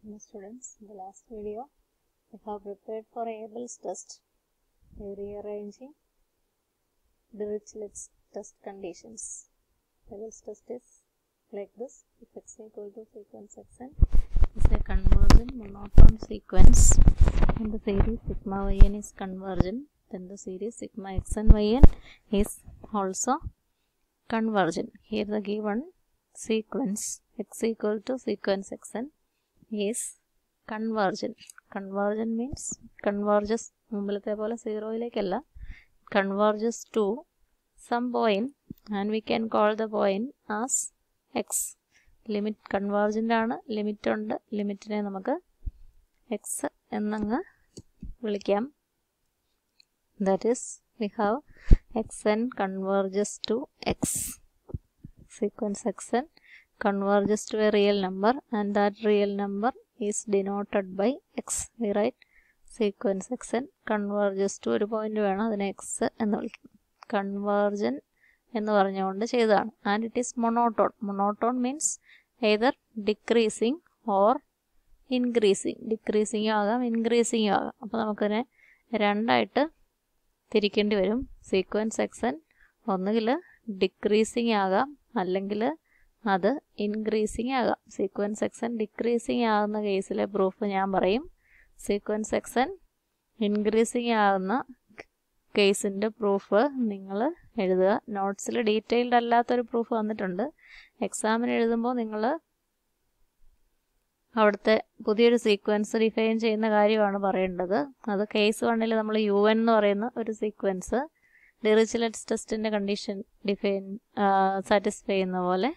Dear students, in the last video we have prepared for Abel's test by rearranging Dirichlet's test conditions. Abel's test is like this if x equal to sequence xn is a convergent monotone sequence and the series sigma yn is convergent then the series sigma xn yn is also convergent. Here the given sequence x equal to sequence xn is convergent. Convergent means converges മുമ്പിലത്തെ പോലെ സീറോയിലേക്കല്ല converges to some point and we can call the point as x. Limit convergent ആണ് limit ഉണ്ട് ലിമിറ്റിനെ നമുക്ക് x എന്നങ്ങ് വിളിക്കാം that is we have x n converges to x sequence xn converges to a real number and that real number is denoted by x. We write sequence xn converges to ഒരു point വേണം അതിനെ x എന്ന് വിളിക്കും convergent എന്ന് പറഞ്ഞുകൊണ്ട് ചെയ്തതാണ് and it is monotone monotone means either decreasing or increasing ഡിക്രീസിങ്ങും ആകാം ഇൻക്രീസിങ്ങും ആകാം അപ്പോൾ നമുക്കതിനെ രണ്ടായിട്ട് തിരിക്കേണ്ടി വരും സീക്വൻസ് എക്സൻ ഒന്നുകിൽ ഡിക്രീസിങ് ആകാം അല്ലെങ്കിൽ അത് ഇൻക്രീസിങ് ആകാം സീക്വൻസ് എക്സൻ ഡിക്രീസിങ് ആകുന്ന കേസിലെ പ്രൂഫ് ഞാൻ പറയും സീക്വൻസ് എക്സൻ ഇൻക്രീസിങ് ആകുന്ന കേസിൻ്റെ പ്രൂഫ് നിങ്ങൾ എഴുതുക നോട്ട്സിൽ ഡീറ്റെയിൽഡ് അല്ലാത്തൊരു പ്രൂഫ് വന്നിട്ടുണ്ട് എക്സാമിന് എഴുതുമ്പോൾ നിങ്ങൾ അവിടുത്തെ പുതിയൊരു സീക്വൻസ് ഡിഫൈൻ ചെയ്യുന്ന കാര്യമാണ് പറയേണ്ടത് അത് കേസ് വണ്ണിൽ നമ്മൾ യു എൻ എന്ന് പറയുന്ന ഒരു സീക്വൻസ് ഡിറിച്ചിലറ്റ്സ് ടെസ്റ്റിൻ്റെ കണ്ടീഷൻ ഡിഫൈൻ സാറ്റിസ്ഫൈ ചെയ്യുന്ന പോലെ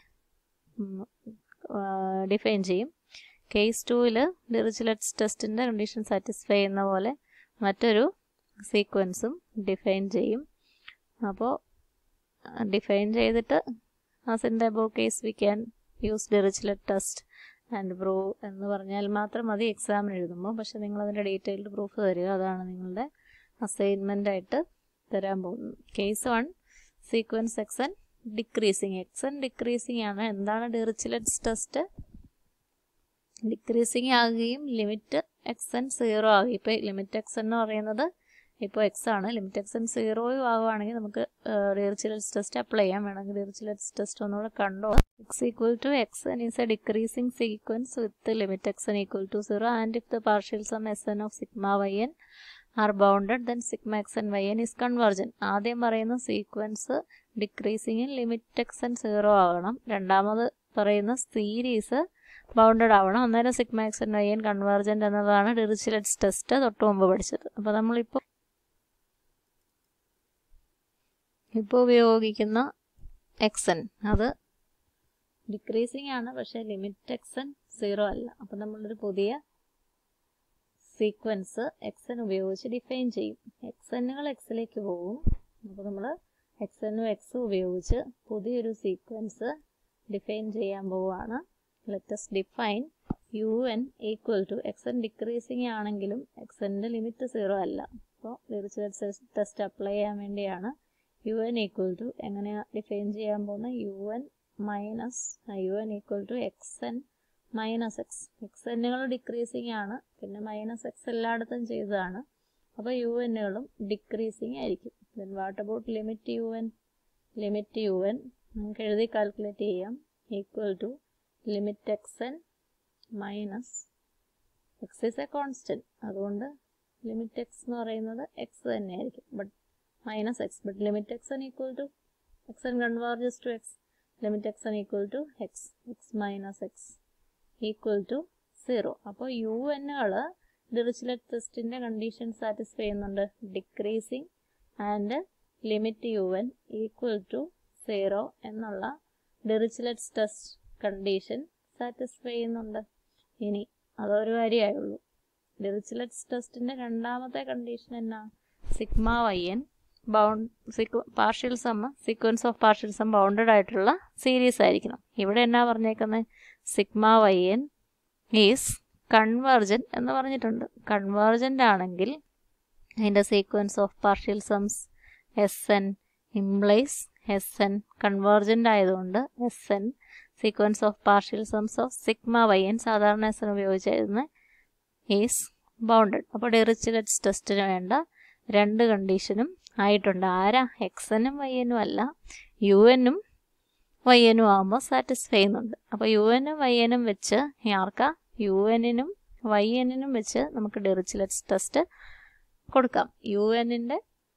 ഡിഫൈൻ ചെയ്യും കേസ് ടൂവിൽ ഡിറിച്ചിലറ്റ്സ് ടെസ്റ്റിൻ്റെ കണ്ടീഷൻ സാറ്റിസ്ഫൈ ചെയ്യുന്ന പോലെ മറ്റൊരു സീക്വൻസും ഡിഫൈൻ ചെയ്യും അപ്പോൾ ഡിഫൈൻ ചെയ്തിട്ട് as in the above case we can use Dirichlet test and prove എന്ന് പറഞ്ഞാൽ മാത്രം മതി എക്സാമിന് എഴുതുമ്പോൾ പക്ഷെ നിങ്ങൾ അതിൻ്റെ ഡീറ്റെയിൽഡ് പ്രൂഫ് തരിക അതാണ് നിങ്ങളുടെ അസൈൻമെൻ്റ് ആയിട്ട് തരാൻ പോകുന്നത് case one sequence x n decreasing x n decreasing ആണ് എന്താണ് ഡിറിച്ചിലറ്റ്സ് ടെസ്റ്റ് ഡിക്രീസിങ് ആകുകയും ലിമിറ്റ് എക്സൻ സീറോ ആകും ഇപ്പോൾ ലിമിറ്റ് എക്സൻ എന്ന് പറയുന്നത് ഇപ്പോൾ എക്സ് ആണ് ലിമിറ്റ് എക്സൻ സീറോയും ആകുവാണെങ്കിൽ നമുക്ക് ഡിറിച്ചിലറ്റ്സ് ടെസ്റ്റ് അപ്ലൈ ചെയ്യാം വേണമെങ്കിൽ ഡിറിച്ചിലറ്റ്സ് ടെസ്റ്റ് ഒന്നുകൂടെ കണ്ടോ x equal to x N is a decreasing sequence with limit x n equal to zero and if the partial sum s n of sigma y n are bounded then sigma x n y n is convergent ആദ്യം പറയുന്ന sequence ഡിക്രീസിങ്ങിൽ limit x n zero ആകണം രണ്ടാമത് പറയുന്ന series bounded ആവണം അന്നേരം sigma x n y n convergent എന്നതാണ് Dirichlet's test തൊട്ട് മുമ്പ് പഠിച്ചത് അപ്പോൾ നമ്മളിപ്പോൾ ഇപ്പോൾ ഉപയോഗിക്കുന്ന എക്സൻ അത് ഡിക്രീസിങ് ആണ് പക്ഷേ ലിമിറ്റ് എക്സൻ സീറോ അല്ല അപ്പോൾ നമ്മളൊരു പുതിയ സീക്വൻസ് എക്സൻ ഉപയോഗിച്ച് ഡിഫൈൻ ചെയ്യും എക്സനുകൾ എക്സിലേക്ക് പോകും അപ്പോൾ നമ്മൾ എക്സനും എക്സും ഉപയോഗിച്ച് പുതിയൊരു സീക്വൻസ് ഡിഫൈൻ ചെയ്യാൻ പോവുകയാണ് let's define u N equal to x n decreasing ആണെങ്കിലും എക്സൻ്റെ ലിമിറ്റ് സീറോ അല്ല അപ്പോൾ തീർച്ചയായിട്ടും ടെസ്റ്റ് അപ്ലൈ ചെയ്യാൻ വേണ്ടിയാണ് യു എൻ ഈക്വൽ ടു എങ്ങനെയാണ് ഡിഫൈൻ ചെയ്യാൻ പോകുന്ന u n minus u N equal to x n minus x x എന്നുകൾ ഡിക്രീസിങ് ആണ് പിന്നെ മൈനസ് എക്സ് എല്ലായിടത്തും ചെയ്തതാണ് അപ്പോൾ യു എന്നുകളും ഡിക്രീസിങ് ആയിരിക്കും then what about limit u n limit u n നമുക്ക് എഴുതി കാൽക്കുലേറ്റ് ചെയ്യാം equal to limit x n minus x is a constant അതുകൊണ്ട് ലിമിറ്റ് എക്സ് എന്ന് പറയുന്നത് എക്സ് തന്നെയായിരിക്കും but minus X but limit x n equal to x n converges to x limit x n equal to x x minus x equal to zero അപ്പോൾ u എന്നുകൾ Dirichlet ടെസ്റ്റിൻ്റെ condition satisfy ചെയ്യുന്നുണ്ട് decreasing and limit u N equal to zero എന്നുള്ള Dirichlet's test condition satisfy ചെയ്യുന്നുണ്ട് ഇനി അതൊരു കാര്യമായുള്ളൂ ഡിറിച്ചിലറ്റ്സ് ടെസ്റ്റിൻ്റെ രണ്ടാമത്തെ condition എന്നാ സിഗ്മ വൈ എൻ ബൗണ്ട് സിക്വ partial sum sequence of partial sum bounded ആയിട്ടുള്ള സീരീസ് ആയിരിക്കണം ഇവിടെ എന്നാ പറഞ്ഞേക്കുന്നത് sigma y n is convergent എന്ന് പറഞ്ഞിട്ടുണ്ട് കൺവേർജൻ്റ് ആണെങ്കിൽ അതിൻ്റെ sequence of partial sums s n implies s n convergent ആയതുകൊണ്ട് s n sequence of partial sums of sigma y n സാധാരണ എസ് ഉപയോഗിച്ചിരുന്ന ഈസ് ബൗണ്ടഡ് അപ്പോൾ ഡെറിച്ചിലറ്റ്സ് ടെസ്റ്റിന് വേണ്ട രണ്ട് കണ്ടീഷനും ആയിട്ടുണ്ട് ആരാ എക്സനും വൈ എനും അല്ല യു എനും വൈ എനും ആകുമ്പോൾ സാറ്റിസ്ഫൈ ചെയ്യുന്നുണ്ട് അപ്പോൾ യു എനും വൈ എനും വെച്ച് ആർക്കാ യു എന്നിനും വൈ എന്നിനും വെച്ച് നമുക്ക് ഡെറിച്ചിലറ്റ്സ് ടെസ്റ്റ് കൊടുക്കാം യു എന്നിൻ്റെ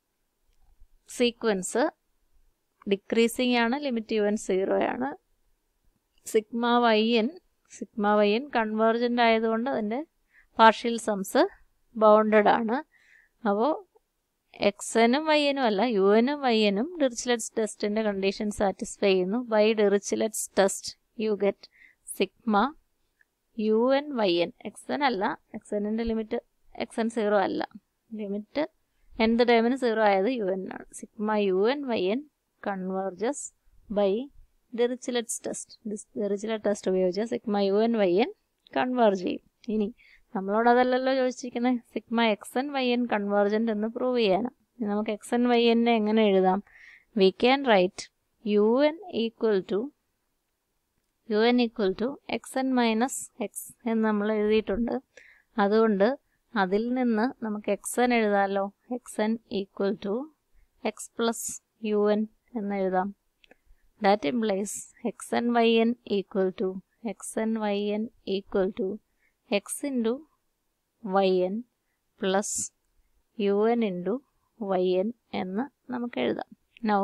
സീക്വൻസ് ഡിക്രീസിങ് ആണ് ലിമിറ്റ് യു എൻ സീറോ ആണ് sigma y n sigma y n convergent ആയതുകൊണ്ട് അതിൻ്റെ പാർഷ്യൽ സംസ് ബൗണ്ടഡ് ആണ് അപ്പോൾ എക്സ് എനും വൈ എനും അല്ല യു എനും വൈ എനും ഡിറിച്ചിലറ്റ്സ് ടെസ്റ്റിൻ്റെ കണ്ടീഷൻ സാറ്റിസ്ഫൈ ചെയ്യുന്നു by Dirichlet's test you get sigma u n y n x n അല്ല എക്സ് എന്നിൻ്റെ ലിമിറ്റ് എക്സ് എൻ സീറോ അല്ല ലിമിറ്റ് എന്ത് ടൈമിന് സീറോ ആയത് യു എൻ ആണ് sigma u n y n converges by Dirichlet's test Dirichlet test ഉപയോഗിച്ച് sigma u n y n converge ചെയ്യും ഇനി നമ്മളോട് അതല്ലല്ലോ ചോദിച്ചിരിക്കുന്നത് sigma x n y n convergent എന്ന് പ്രൂവ് ചെയ്യാനാണ് ഇനി നമുക്ക് എക്സ് എൻ വൈ എന്നെ എങ്ങനെ എഴുതാം we can write u N equal to u N equal to x n minus x എന്ന് നമ്മൾ എഴുതിയിട്ടുണ്ട് അതുകൊണ്ട് അതിൽ നിന്ന് നമുക്ക് എക്സ് എൻ എഴുതാമല്ലോ x n equal to x plus u n എന്ന് എഴുതാം that implies x n y n equal to x n y n equal to x into y n plus u n into y N എന്ന് നമുക്ക് എഴുതാം now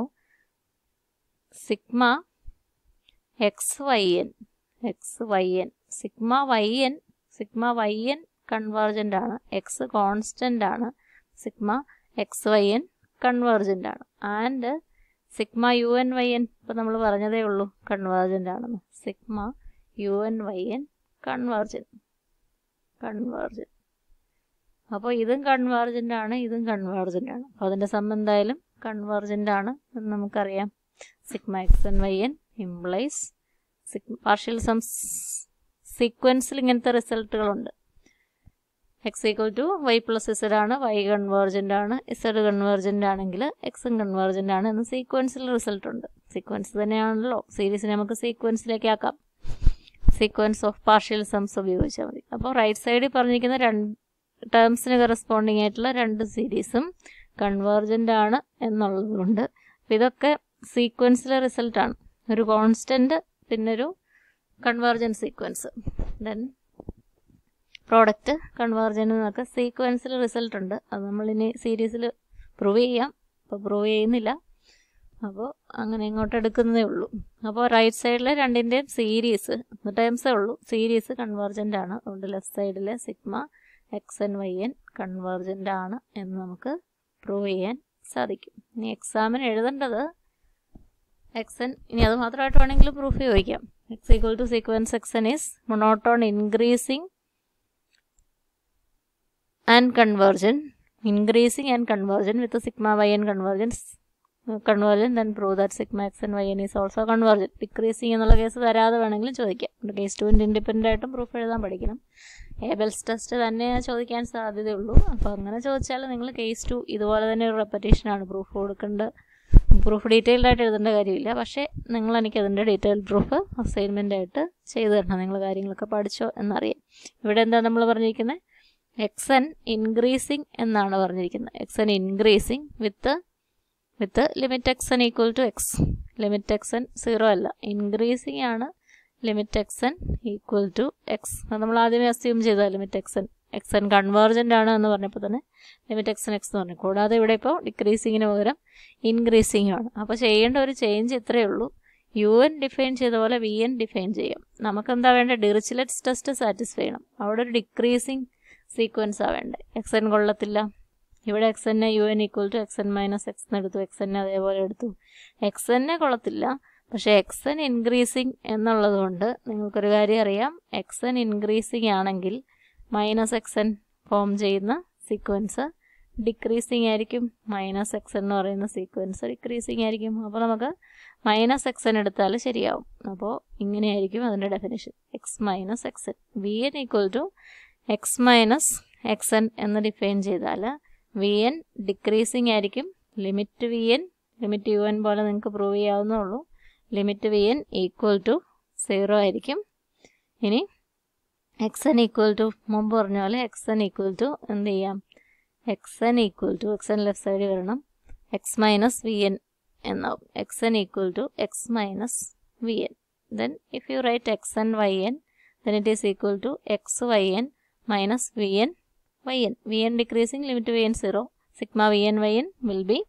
sigma x y n x y n sigma y n sigma y n convergent ആണ് x constant ആണ് sigma x y n convergent ആണ് and sigma u n y n ഇപ്പം നമ്മൾ പറഞ്ഞതേ ഉള്ളൂ കൺവേർജൻ്റ് ആണെന്ന് sigma u n y n convergent convergent അപ്പോൾ ഇതും കൺവേർജൻ്റ് ആണ് ഇതും കൺവേർജൻ്റ് ആണ് അപ്പോൾ അതിൻ്റെ സം എന്തായാലും കൺവേർജൻ്റ് ആണ് എന്ന് നമുക്കറിയാം sigma x n y n implies sigma partial sums സീക്വൻസിൽ ഇങ്ങനത്തെ റിസൾട്ടുകളുണ്ട് x equal to y plus z ആണ് വൈ കൺവേർജൻ്റ് ആണ് ഇസഡ് കൺവേർജൻ്റ് ആണെങ്കിൽ എക്സും കൺവേർജൻ്റ് ആണ് എന്ന് സീക്വൻസിൽ റിസൾട്ട് ഉണ്ട് സീക്വൻസ് തന്നെയാണല്ലോ സീരീസിനെ നമുക്ക് സീക്വൻസിലേക്ക് ആക്കാം സീക്വൻസ് ഓഫ് പാർഷ്യൽ സംസ് ഉപയോഗിച്ചാൽ മതി അപ്പോൾ റൈറ്റ് സൈഡിൽ പറഞ്ഞിരിക്കുന്ന രണ്ട് ടേംസിന് കറസ്പോണ്ടിങ് ആയിട്ടുള്ള രണ്ട് സീരീസും കൺവേർജൻ്റ് ആണ് എന്നുള്ളത് കൊണ്ട് അപ്പോൾ ഇതൊക്കെ സീക്വൻസിലെ റിസൾട്ടാണ് ഒരു കോൺസ്റ്റൻറ്റ് പിന്നൊരു convergent sequence then product convergent എന്നൊക്കെ സീക്വൻസിൽ റിസൾട്ട് ഉണ്ട് അത് നമ്മളിനി സീരീസിൽ പ്രൂവ് ചെയ്യാം അപ്പോൾ പ്രൂവ് ചെയ്യുന്നില്ല അപ്പോൾ അങ്ങനെ ഇങ്ങോട്ട് എടുക്കുന്നതേ ഉള്ളൂ അപ്പോൾ റൈറ്റ് സൈഡിലെ രണ്ടിൻ്റെയും സീരീസ് ടേംസേ ഉള്ളൂ സീരീസ് കൺവേർജൻ്റ് ആണ് അതുകൊണ്ട് ലെഫ്റ്റ് സൈഡിലെ sigma x n y n convergent ആണ് എന്ന് നമുക്ക് പ്രൂവ് ചെയ്യാൻ സാധിക്കും ഇനി എക്സാമിന് എഴുതേണ്ടത് എക്സ് എൻ ഇനി അത് മാത്രമായിട്ട് വേണമെങ്കിൽ പ്രൂഫ് ചോദിക്കാം x equal to sequence x N is monotone increasing and convergent increasing and convergent with sigma y n convergence convergent then prove that sigma x n y n is also convergent decreasing എന്നുള്ള case തരാതെ വേണമെങ്കിലും ചോദിക്കാം case ടുവിൻ്റെ independent ആയിട്ടും proof എഴുതാൻ പഠിക്കണം ഏബൽസ് test തന്നെ ചോദിക്കാൻ സാധ്യതയുള്ളൂ അപ്പോൾ അങ്ങനെ ചോദിച്ചാൽ നിങ്ങൾ കേസ് ടു ഇതുപോലെ തന്നെ ഒരു റെപ്പറ്റേഷനാണ് പ്രൂഫ് കൊടുക്കേണ്ട പ്രൂഫ് ഡീറ്റെയിൽഡ് ആയിട്ട് എഴുതേണ്ട കാര്യമില്ല പക്ഷേ നിങ്ങൾ എനിക്ക് അതിൻ്റെ ഡീറ്റെയിൽഡ് പ്രൂഫ് അസൈൻമെൻ്റ് ആയിട്ട് ചെയ്തു തരണം നിങ്ങൾ കാര്യങ്ങളൊക്കെ പഠിച്ചോ എന്നറിയാം ഇവിടെ എന്താ നമ്മൾ പറഞ്ഞിരിക്കുന്നത് എക്സ് എൻ ഇൻക്രീസിങ് എന്നാണ് പറഞ്ഞിരിക്കുന്നത് x n increasing with with limit x n equal to x limit x n zero അല്ല ഇൻക്രീസിങ് ആണ് limit x n equal to x അത് നമ്മൾ ആദ്യമേ അസ്യൂം ചെയ്ത limit x n x n convergent ആണ് എന്ന് പറഞ്ഞപ്പോൾ തന്നെ ലിമിറ്റ് എക്സ് എൻ എക്സ് എന്ന് പറഞ്ഞു കൂടാതെ ഇവിടെ ഇപ്പോൾ ഡിക്രീസിങ്ങിന് പകരം ഇൻക്രീസിങ് ആണ് അപ്പോൾ ചെയ്യേണ്ട ഒരു ചേഞ്ച് ഇത്രയേ ഉള്ളൂ യു എൻ ഡിഫൈൻ ചെയ്ത പോലെ വി എൻ ഡിഫൈൻ ചെയ്യാം നമുക്ക് എന്താ വേണ്ടത് ഡിറിച്ചിലറ്റ്സ് ടെസ്റ്റ് സാറ്റിസ്ഫൈ ചെയ്യണം അവിടെ ഒരു ഡിക്രീസിങ് സീക്വൻസ് ആ വേണ്ടത് എക്സ് എൻ കൊള്ളത്തില്ല ഇവിടെ എക്സ് എന്നെ u N equal to x n minus x എന്ന് എടുത്തു എക്സ് എന്നെ അതേപോലെ എടുത്തു എക്സ് എന്നെ കൊള്ളത്തില്ല പക്ഷേ എക്സ് എൻ ഇൻക്രീസിങ് എന്നുള്ളത് കൊണ്ട് നിങ്ങൾക്കൊരു കാര്യം അറിയാം എക്സ് എൻ ഇൻക്രീസിങ് ആണെങ്കിൽ മൈനസ് എക്സ് എൻ ഫോം ചെയ്യുന്ന സീക്വൻസ് ഡിക്രീസിങ് ആയിരിക്കും മൈനസ് എക്സ് എന്ന് പറയുന്ന സീക്വൻസ് ഡിക്രീസിങ് ആയിരിക്കും അപ്പോൾ നമുക്ക് മൈനസ് എക്സ് എൻ എടുത്താൽ ശരിയാവും അപ്പോൾ ഇങ്ങനെയായിരിക്കും അതിൻ്റെ definition x minus X n v N equal to X minus X n എന്ന് ഡിഫൈൻ ചെയ്താൽ വി എൻ ഡിക്രീസിങ് ആയിരിക്കും limit v n limit u n പോലെ നിങ്ങൾക്ക് പ്രൂവ് ചെയ്യാവുന്നേ ഉള്ളൂ limit v N equal to zero ആയിരിക്കും ഇനി എക്സ് എൻ ഈക്വൽ ടു മുമ്പ് പറഞ്ഞ പോലെ എക്സ് എൻ ഈക്വൽ ടു എന്ത് ചെയ്യാം x n equal to x n left സൈഡിൽ വരണം എക്സ് മൈനസ് വി എൻ എന്നാവും x n equal to X minus v n then if you write x n y n then it is equal to xyn minus vn yn. vn decreasing limit to vn 0. Sigma vn yn will be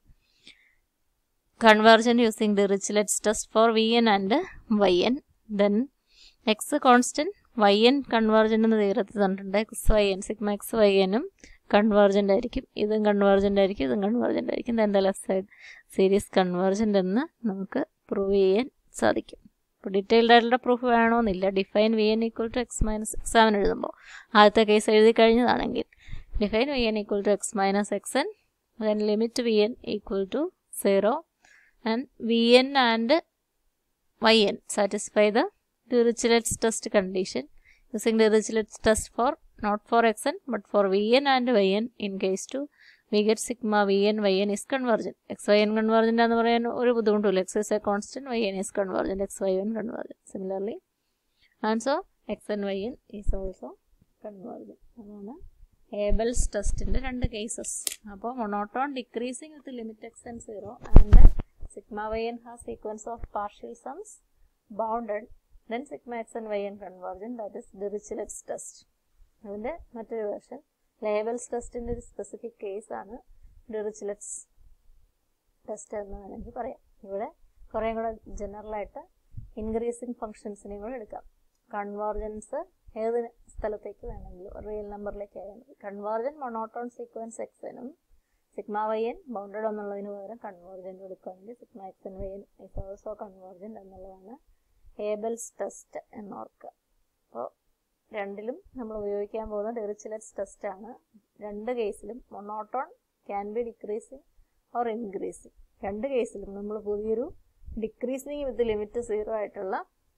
convergent using Dirichlet's test for vn and yn. Then x constant yn convergent എന്ന് തീരത്ത് തന്നിട്ടുണ്ട് x y n sigma x y എനും convergent ആയിരിക്കും ഇതും convergent ആയിരിക്കും ഇതും convergent ആയിരിക്കും then the left side series convergent എന്ന് നമുക്ക് പ്രൂവ് ചെയ്യാൻ സാധിക്കും ഇപ്പോൾ ഡീറ്റെയിൽഡ് ആയിട്ടുള്ള പ്രൂഫ് വേണമെന്നില്ല define v N equal to X minus x seven എഴുതുമ്പോൾ ആദ്യത്തെ കേസ് എഴുതി കഴിഞ്ഞതാണെങ്കിൽ define v N equal to X minus X n then limit v N equal to zero and v n and y n satisfy the Dirichlet's test condition using Dirichlet's test for not for x n but for v n and y n in case two we get sigma v n y n is convergent x y n convergent എന്ന് പറയാൻ ഒരു ബുദ്ധിമുട്ടില്ല x is a constant y n is convergent x y n convergent similarly and so x n y n is also convergent അതാണ് Abel's ടെസ്റ്റിൻ്റെ രണ്ട് cases അപ്പോൾ monotone decreasing with limit x n zero and sigma y n has sequence of partial sums bounded then sigma x n y n convergent that is Dirichlet's test അതിൻ്റെ മറ്റൊരു version labels ടെസ്റ്റിൻ്റെ ഒരു specific കേസാണ് ഡിറിച്ചിലെറ്റ്സ് test എന്ന് വേണമെങ്കിൽ പറയാം ഇവിടെ കുറേ കൂടെ ജനറലായിട്ട് ഇൻക്രീസിങ് ഫങ്ഷൻസിനെയും കൂടെ എടുക്കാം കൺവേർജൻസ് ഏത് സ്ഥലത്തേക്ക് വേണമെങ്കിലും റിയൽ നമ്പറിലേക്ക് ആയാൽ മതി കൺവേർജൻ മൊണോട്ടോൺ സീക്വൻസ് എക്സിനും സിഗ്മ വൈ എൻ ബൗണ്ടഡ് എന്നുള്ളതിന് പകരം കൺവേർജൻ്റ് എടുക്കുകയാണെങ്കിൽ sigma x n y n is also convergent എന്നുള്ളതാണ് ഏബൽസ് ടെസ്റ്റ് എന്നോർക്കുക അപ്പോൾ രണ്ടിലും നമ്മൾ ഉപയോഗിക്കാൻ പോകുന്ന ഡെറിച്ചിലറ്റ്സ് ടെസ്റ്റ് ആണ് രണ്ട് കേസിലും monotone can be decreasing or increasing രണ്ട് കേസിലും നമ്മൾ പുതിയൊരു ഡിക്രീസിങ് വിത്ത് ലിമിറ്റ് സീറോ ആയിട്ടുള്ള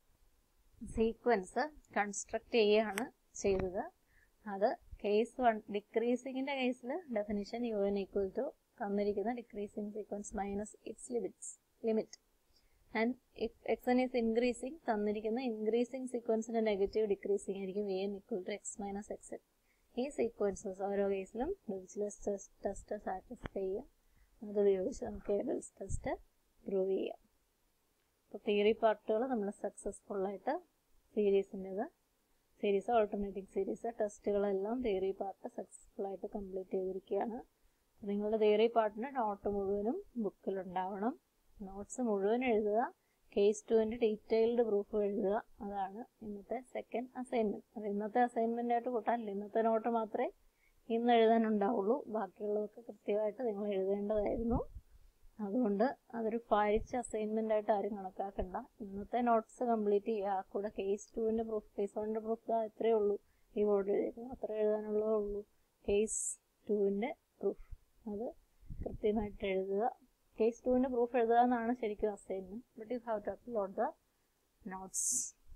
സീക്വൻസ് കൺസ്ട്രക്ട് ചെയ്യുകയാണ് ചെയ്തത് അത് കേസ് വൺ ഡിക്രീസിങ്ങിൻ്റെ കേസിൽ definition U N equal to തന്നിരിക്കുന്ന decreasing sequence minus its limits limit and if X N is increasing തന്നിരിക്കുന്ന ഇൻക്രീസിങ് സീക്വൻസിന്റെ നെഗറ്റീവ് ഡിക്രീസിങ് ആയിരിക്കും V N equal to X minus X N ഈ സീക്വൻസസ് ഓരോ കേസിലും digital test satisfy ചെയ്യാം അതുപയോഗിച്ച് നമുക്ക് ഏബിൾസ് ടെസ്റ്റ് പ്രൂവ് ചെയ്യാം അപ്പോൾ തിയറി പാർട്ടുകൾ നമ്മൾ സക്സസ്ഫുള്ളായിട്ട് സീരീസിൻ്റെത് സീരീസ് ഓൾട്ടർനേറ്റിംഗ് സീരീസ് ടെസ്റ്റുകളെല്ലാം തിയറി പാർട്ട് സക്സസ്ഫുള്ളായിട്ട് കംപ്ലീറ്റ് ചെയ്തിരിക്കുകയാണ് നിങ്ങളുടെ തിയറി പാർട്ടിന് നോട്ട് മുഴുവനും ബുക്കിലുണ്ടാവണം നോട്ട്സ് മുഴുവൻ എഴുതുക കേസ് ടുവിൻ്റെ ഡീറ്റെയിൽഡ് പ്രൂഫ് എഴുതുക അതാണ് ഇന്നത്തെ സെക്കൻഡ് അസൈൻമെൻറ്റ് അത് ഇന്നത്തെ അസൈൻമെൻ്റ് ആയിട്ട് കൂട്ടാനില്ല ഇന്നത്തെ നോട്ട് മാത്രമേ ഇന്ന് എഴുതാനുണ്ടാവുള്ളൂ ബാക്കിയുള്ളതൊക്കെ കൃത്യമായിട്ട് നിങ്ങൾ എഴുതേണ്ടതായിരുന്നു അതുകൊണ്ട് അതൊരു പാരിച്ച അസൈൻമെൻ്റ് ആയിട്ട് ആരും കണക്കാക്കണ്ട ഇന്നത്തെ നോട്ട്സ് കംപ്ലീറ്റ് ചെയ്യുക ആ കൂടെ കേസ് ടുവിൻ്റെ പ്രൂഫ് കേസ് വണ്ണിൻ്റെ പ്രൂഫ് ഇതാ ഇത്രയേ ഉള്ളൂ ഈ ബോർഡ് എഴുതിയത് അത്ര എഴുതാനുള്ളതേ ഉള്ളൂ കേസ് ടുവിൻ്റെ പ്രൂഫ് അത് കൃത്യമായിട്ട് എഴുതുക കേസ് ടുവിൻ്റെ പ്രൂഫ് എഴുതുക എന്നാണ് ശരിക്കും assignment but you have to upload the notes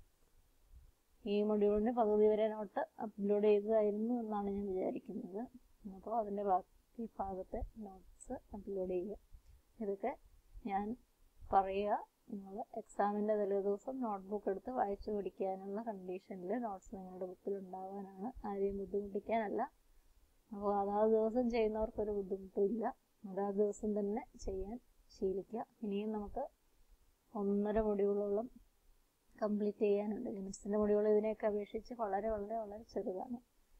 ഈ മൊഡ്യൂളിൻ്റെ പകുതി വരെ നോട്ട് അപ്ലോഡ് ചെയ്തതായിരുന്നു എന്നാണ് ഞാൻ വിചാരിക്കുന്നത് അപ്പോൾ അതിൻ്റെ ബാക്കി ഭാഗത്തെ നോട്ട്സ് അപ്ലോഡ് ചെയ്യുക ഇതൊക്കെ ഞാൻ പറയുക നിങ്ങൾ എക്സാമിൻ്റെ തലേ ദിവസം നോട്ട്ബുക്ക് എടുത്ത് വായിച്ചു പഠിക്കാനുള്ള കണ്ടീഷനിൽ നോട്ട്സ് നിങ്ങളുടെ ബുക്കിൽ ഉണ്ടാവാനാണ് ആരെയും ബുദ്ധിമുട്ടിക്കാനല്ല അപ്പോൾ അതാത് ദിവസം ചെയ്യുന്നവർക്കൊരു ബുദ്ധിമുട്ടില്ല അതാത് ദിവസം തന്നെ ചെയ്യാൻ ശീലിക്കുക ഇനിയും നമുക്ക് ഒന്നര മൊഡ്യൂളോളം കംപ്ലീറ്റ് ചെയ്യാനുണ്ട് ലിമിറ്റ്സിൻ്റെ മൊഡ്യൂൾ ഇതിനെയൊക്കെ അപേക്ഷിച്ച് വളരെ വളരെ വളരെ ചെറുതാണ്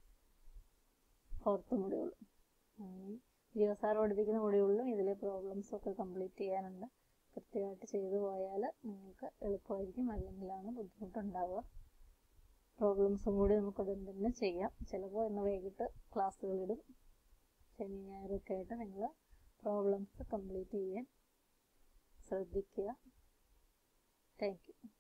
ഫോർത്ത് മൊഡ്യൂൾ ജിയോസാർ പഠിപ്പിക്കുന്ന മൊഡ്യൂളിലും ഇതിലെ പ്രോബ്ലംസ് ഒക്കെ കംപ്ലീറ്റ് ചെയ്യാനുണ്ട് കൃത്യമായിട്ട് ചെയ്തു പോയാൽ നിങ്ങൾക്ക് എളുപ്പമായിരിക്കും അല്ലെങ്കിലാണ് ബുദ്ധിമുട്ടുണ്ടാവുക പ്രോബ്ലംസും കൂടി നമുക്കതും തന്നെ ചെയ്യാം ചിലപ്പോൾ ഇന്ന് വൈകിട്ട് ക്ലാസ്സുകളിടും ശനി ഞായറൊക്കെ ആയിട്ട് നിങ്ങൾ പ്രോബ്ലംസ് കംപ്ലീറ്റ് ചെയ്യാൻ ശ്രദ്ധിക്കുക താങ്ക് യു